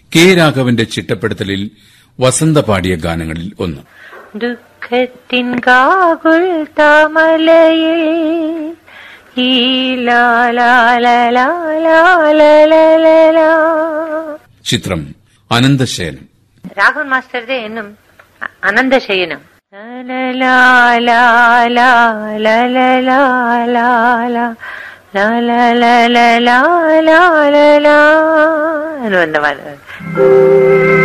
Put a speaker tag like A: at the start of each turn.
A: K രാഘവന്റെ ചിട്ടപ്പെടുത്തലിൽ വസന്ത പാടിയ ഗാനങ്ങളിൽ ഒന്ന്
B: ദുഃഖത്തിൻ കാകുൽ താമലയിൽ ഈ ലാലാലാലാലാലാലാ.
A: ചിത്രം അനന്തശയനം
B: രാഘവൻ മാസ്റ്ററുടെ എന്നും അ- അനന്തശയനം ലാലാലാലാലാലാലാലാലാലാലാലാലാ എന്ന് പറഞ്ഞ പാട്ട്